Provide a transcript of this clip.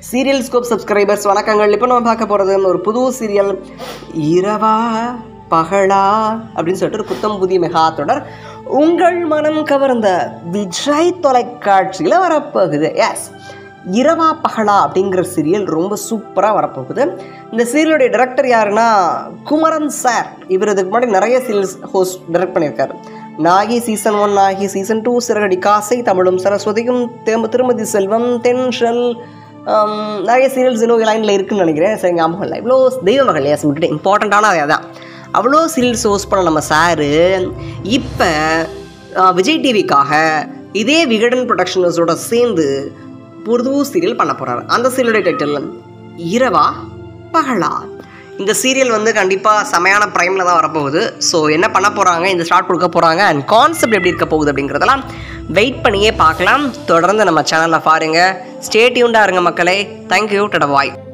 serial scope subscribers வணக்கங்கள் இப்போ நம்ம பார்க்க போகிறது ஒரு புது சீரியல் இரவா பகலா அப்படின்னு சொல்லிட்டு ஒரு புத்தம் புதிய மெகா தொடர் உங்கள் மனம் கவர்ந்த விஜய் தொலைக்காட்சியில் வரப்போகுது எஸ் இரவா பகலா அப்படிங்கிற சீரியல் ரொம்ப சூப்பராக வரப்போகுது இந்த சீரியலுடைய டைரக்டர் யாருன்னா குமரன் சார் இவர் இதுக்கு முன்னாடி நிறைய சீரியல்ஸ் ஹோஸ்ட் டைரக்ட் பண்ணியிருக்காரு Nagi season one Nagi season two சிறகடி காசை தமிழும் சரஸ்வதியும் திரும்ப திருமதி செல்வம் தென்ஷல் ஆம், நிறைய சீரியல்ஸ் இன்னும் லைனில் இருக்குன்னு நினைக்கிறேன் சரி ஞாபகம் இல்லை இவ்வளோ தெய்வ மகள் ஏஸ் விட்டுட்டு இம்பார்ட்டண்ட்டான அது அதான் அவ்வளோ சீரியல்ஸ் ஹோஸ்ட் பண்ண நம்ம சாரு இப்போ விஜய் டிவிக்காக இதே விகடன் ப்ரொடக்ஷனர்ஸோட சேர்ந்து புது சீரியல் பண்ண போகிறாரு அந்த சீரியலுடைய டைட்டில் இரவா பகலா இந்த சீரியல் வந்து கண்டிப்பாக செமையான ப்ரைமில் தான் வரப்போகுது ஸோ என்ன பண்ண போகிறாங்க இந்த ஸ்டார்ட் கொடுக்க போகிறாங்க அண்ட் கான்செப்ட் எப்படி இருக்க போகுது அப்படிங்கிறதெல்லாம் வெயிட் பண்ணியே பார்க்கலாம் தொடர்ந்து நம்ம சேனலில் பாருங்கள் ஸ்டேட்யூண்டாக இருங்க மக்களே தேங்க்யூ டட வாய்